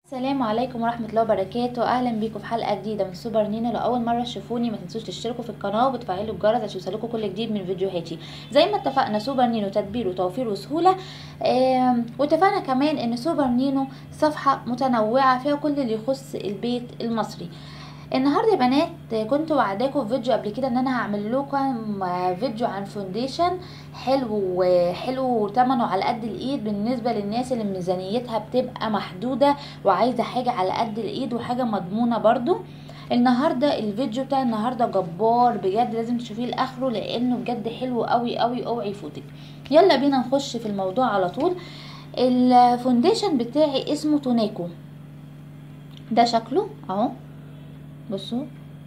السلام عليكم ورحمة الله وبركاته اهلا بيكم في حلقة جديدة من سوبر نينو لو اول مرة تشوفوني ما تنسوش تشتركوا في القناة وتفعلوا الجرس عشان يوصلكوا كل جديد من فيديوهاتي زي ما اتفقنا سوبر نينو تدبير وتوفير وسهولة آم، واتفقنا كمان ان سوبر نينو صفحة متنوعة فيها كل اللي يخص البيت المصري النهارده يا بنات كنت وعداكم في فيديو قبل كده ان انا هعمل لكم فيديو عن فونديشن حلو حلو وثمنه على قد الايد بالنسبه للناس اللي ميزانيتها بتبقى محدوده وعايزه حاجه على قد الايد وحاجه مضمونه برضو النهارده الفيديو بتاع النهارده جبار بجد لازم تشوفيه لاخره لانه بجد حلو قوي قوي اوعي يفوتك يلا بينا نخش في الموضوع على طول الفونديشن بتاعي اسمه توناكو ده شكله اهو بصوا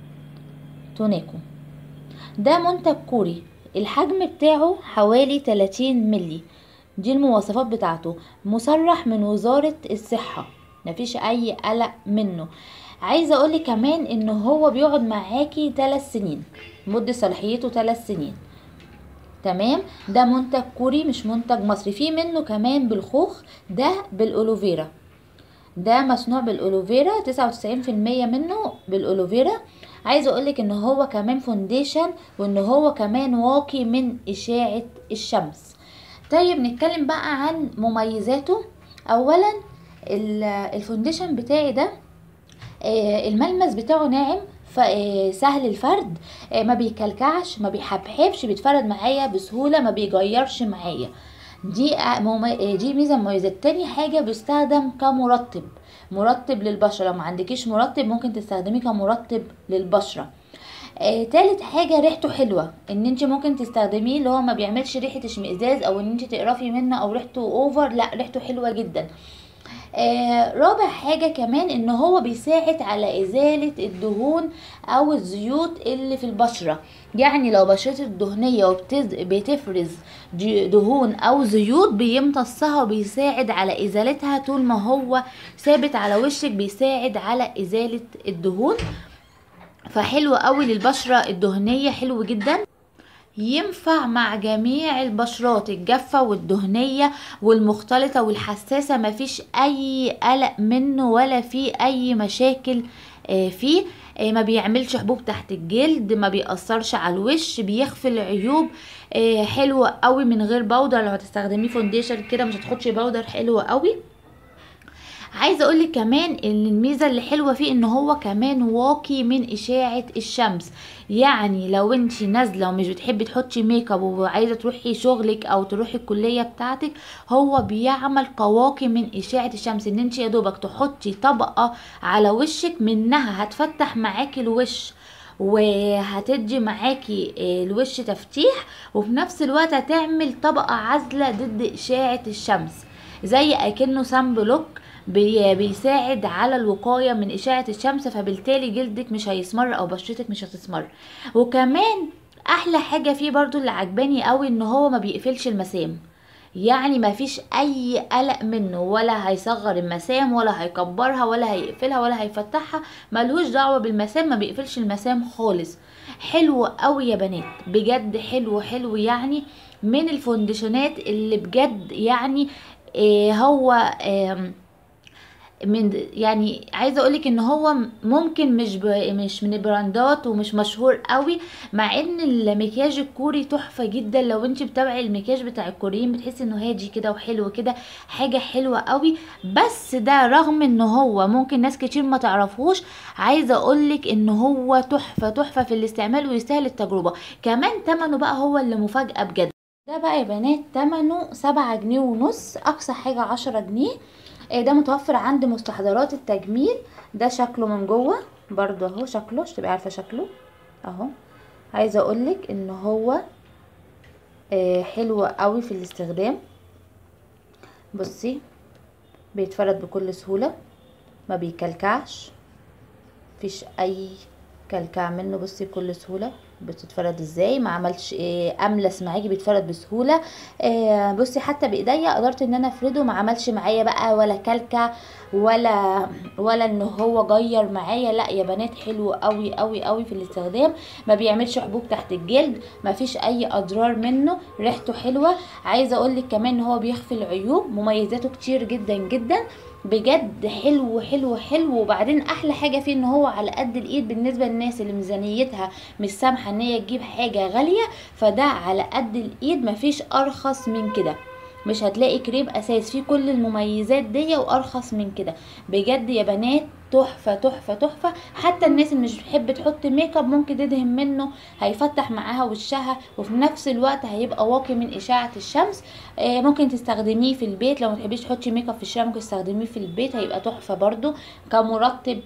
توناكو ده منتج كوري الحجم بتاعه حوالي 30 ملي دي المواصفات بتاعته مصرح من وزارة الصحة مفيش اي قلق منه عايزه اقولك كمان ان هو بيقعد معاكي 3 سنين مدة صلاحيته 3 سنين تمام ده منتج كوري مش منتج مصري في منه كمان بالخوخ ده بالالوفيرا ده مصنوع بالالوفيرا تسعة وتسعين في المية منه بالالوفيرا عايزه اقولك ان هو كمان فونديشن وان هو كمان واقي من اشاعة الشمس طيب نتكلم بقى عن مميزاته اولا الفونديشن بتاعي ده آه، الملمس بتاعه ناعم سهل الفرد آه، ما بيكلكعش ما بيحبحبش بيتفرد معايا بسهوله ما بيجيرش معايا دي مم... دي ميزه مميزه تاني حاجه بيستخدم كمرطب مرطب للبشره لو ما عندكيش مرطب ممكن تستخدميه كمرطب للبشره آه، تالت حاجه ريحته حلوه ان انت ممكن تستخدميه اللي هو ما بيعملش ريحه اشمئزاز او ان انت تقرفي منه او ريحته اوفر لا ريحته حلوه جدا آه رابع حاجة كمان ان هو بيساعد على ازالة الدهون او الزيوت اللي في البشرة يعني لو بشرتك دهنية وبتفرز دهون او زيوت بيمتصها وبيساعد على ازالتها طول ما هو ثابت على وشك بيساعد على ازالة الدهون فحلو قوي للبشرة الدهنية حلو جدا ينفع مع جميع البشرات الجافة والدهنية والمختلطة والحساسة مفيش اي قلق منه ولا في اي مشاكل فيه ما بيعملش حبوب تحت الجلد ما بيأثرش على الوش بيخفي العيوب حلوة قوي من غير بودر لو هتستخدميه فونديشن كده مش هتحطش بودر حلوة قوي عايزه اقولك كمان ان الميزه اللي حلوه فيه ان هو كمان واقي من اشاعه الشمس يعني لو انت نازله ومش بتحبي تحطي ميك اب وعايزه تروحي شغلك او تروحي الكليه بتاعتك هو بيعمل قواقي من اشاعه الشمس ان انت يا دوبك تحطي طبقه على وشك منها هتفتح معاكي الوش وهتدي معاكي الوش تفتيح وفي نفس الوقت هتعمل طبقه عازله ضد اشاعه الشمس زي اكنه سان بلوك بي بيساعد على الوقاية من إشعة الشمس فبالتالي جلدك مش هيسمر أو بشرتك مش هتسمر وكمان أحلى حاجة فيه برضو اللي عجباني قوي إن هو ما بيقفلش المسام يعني ما فيش اي قلق منه ولا هيصغر المسام ولا هيكبرها ولا هيقفلها ولا هيفتحها ملهوش دعوه بالمسام ما بيقفلش المسام خالص حلو قوي يا بنات بجد حلو حلو يعني من الفونديشنات اللي بجد يعني إيه هو إيه من يعني عايزه اقولك ان هو ممكن مش ب... مش من البراندات ومش مشهور قوي مع ان المكياج الكوري تحفه جدا لو انت بتابعي المكياج بتاع الكوريين بتحسي انه هادي كده وحلو كده حاجه حلوه قوي بس ده رغم ان هو ممكن ناس كتير ما تعرفوش عايزه اقولك ان هو تحفه تحفه في الاستعمال ويستاهل التجربه كمان تمنه بقى هو اللي مفاجاه بجد ده بقى يا بنات تمنه سبعة جنيه ونص اقصى حاجه عشرة جنيه ده متوفر عند مستحضرات التجميل ده شكله من جوه برضو اهو شكله عشان تبقى عارفه شكله اهو عايزه اقولك ان هو حلو قوي في الاستخدام بصي بيتفرد بكل سهوله ما بيكلكعش مفيش اي كلكع منه بصي بكل سهوله بتتفرد ازاي ما عملتش إيه املس معاكي بيتفرد بسهوله إيه بصي حتى بايديا قدرت ان انا افرده ما عملش معايا بقى ولا كلكع ولا ولا ان هو غير معايا لا يا بنات حلو قوي قوي قوي في الاستخدام ما بيعملش حبوب تحت الجلد ما فيش اي اضرار منه ريحته حلوه عايزه اقول لك كمان ان هو بيخفي العيوب مميزاته كتير جدا جدا بجد حلو حلو حلو وبعدين احلى حاجه فيه ان هو على قد الايد بالنسبه للناس اللي ميزانيتها مش سامحه ان هي تجيب حاجه غاليه فده على قد الايد مفيش ارخص من كده مش هتلاقي كريم اساس فيه كل المميزات دي وارخص من كده بجد يا بنات تحفة تحفة تحفة حتى الناس اللي مش بتحب تحط ميك اب ممكن تدهن منه هيفتح معاها وشها وفي نفس الوقت هيبقى واقي من اشعة الشمس آه ممكن تستخدميه في البيت لو متحبيش تحطي ميك اب في الشارع ممكن تستخدميه في البيت هيبقى تحفة برضو كمرطب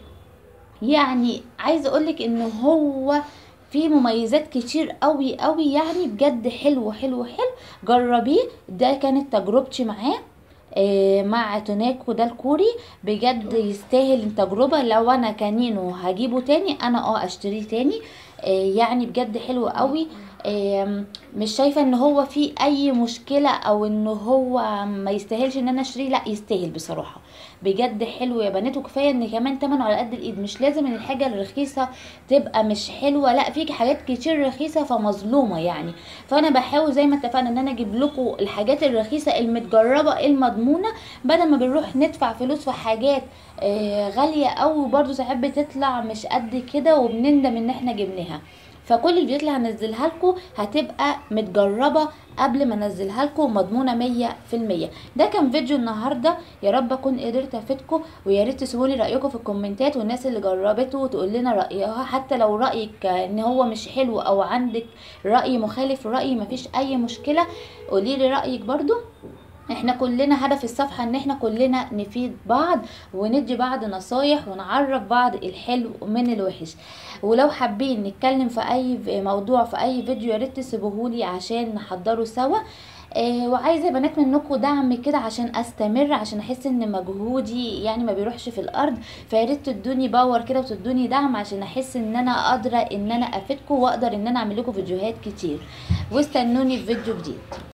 يعني عايزه اقولك ان هو فيه مميزات كتير قوي قوي يعني بجد حلو حلو حلو جربيه ده كانت تجربتي معاه آه، مع توناكو ده الكوري بجد يستاهل التجربة لو انا كانينو هجيبه تاني انا اه اشتريه تاني آه، يعني بجد حلو قوي آم، مش شايفة ان هو فيه اي مشكلة او ان هو ما يستاهلش ان انا اشتريه لا يستاهل بصراحة بجد حلو يا بنات وكفايه ان كمان تمنه على قد الايد مش لازم ان الحاجه الرخيصه تبقى مش حلوه لا في حاجات كتير رخيصه فمظلومه يعني فانا بحاول زي ما اتفقنا ان انا اجيب لكم الحاجات الرخيصه المتجربه المضمونه بدل ما بنروح ندفع فلوس في حاجات آه، غاليه او برضو ساعات بتطلع مش قد كده وبنندم ان احنا جبناها فكل الفيديوهات اللي هنزلها لكم هتبقى متجربه قبل ما انزلها لكم مضمونه مية في المية ده كان فيديو النهارده يا رب اكون قدرت افيدكم ويا ريت تسيبوا لي رايكم في الكومنتات والناس اللي جربته تقول لنا رايها حتى لو رايك ان هو مش حلو او عندك راي مخالف رايي مفيش اي مشكله قولي لي رايك برضو احنا كلنا هدف الصفحة ان احنا كلنا نفيد بعض وندي بعض نصايح ونعرف بعض الحلو من الوحش ولو حابين نتكلم في اي موضوع في اي فيديو يا ريت تسيبوهولي عشان نحضره سوا آه وعايزه يا بنات منكم دعم كده عشان استمر عشان احس ان مجهودي يعني ما بيروحش في الارض فيا ريت تدوني باور كده وتدوني دعم عشان احس ان انا قادره ان انا افيدكم واقدر ان انا اعمل لكم فيديوهات كتير واستنوني في فيديو جديد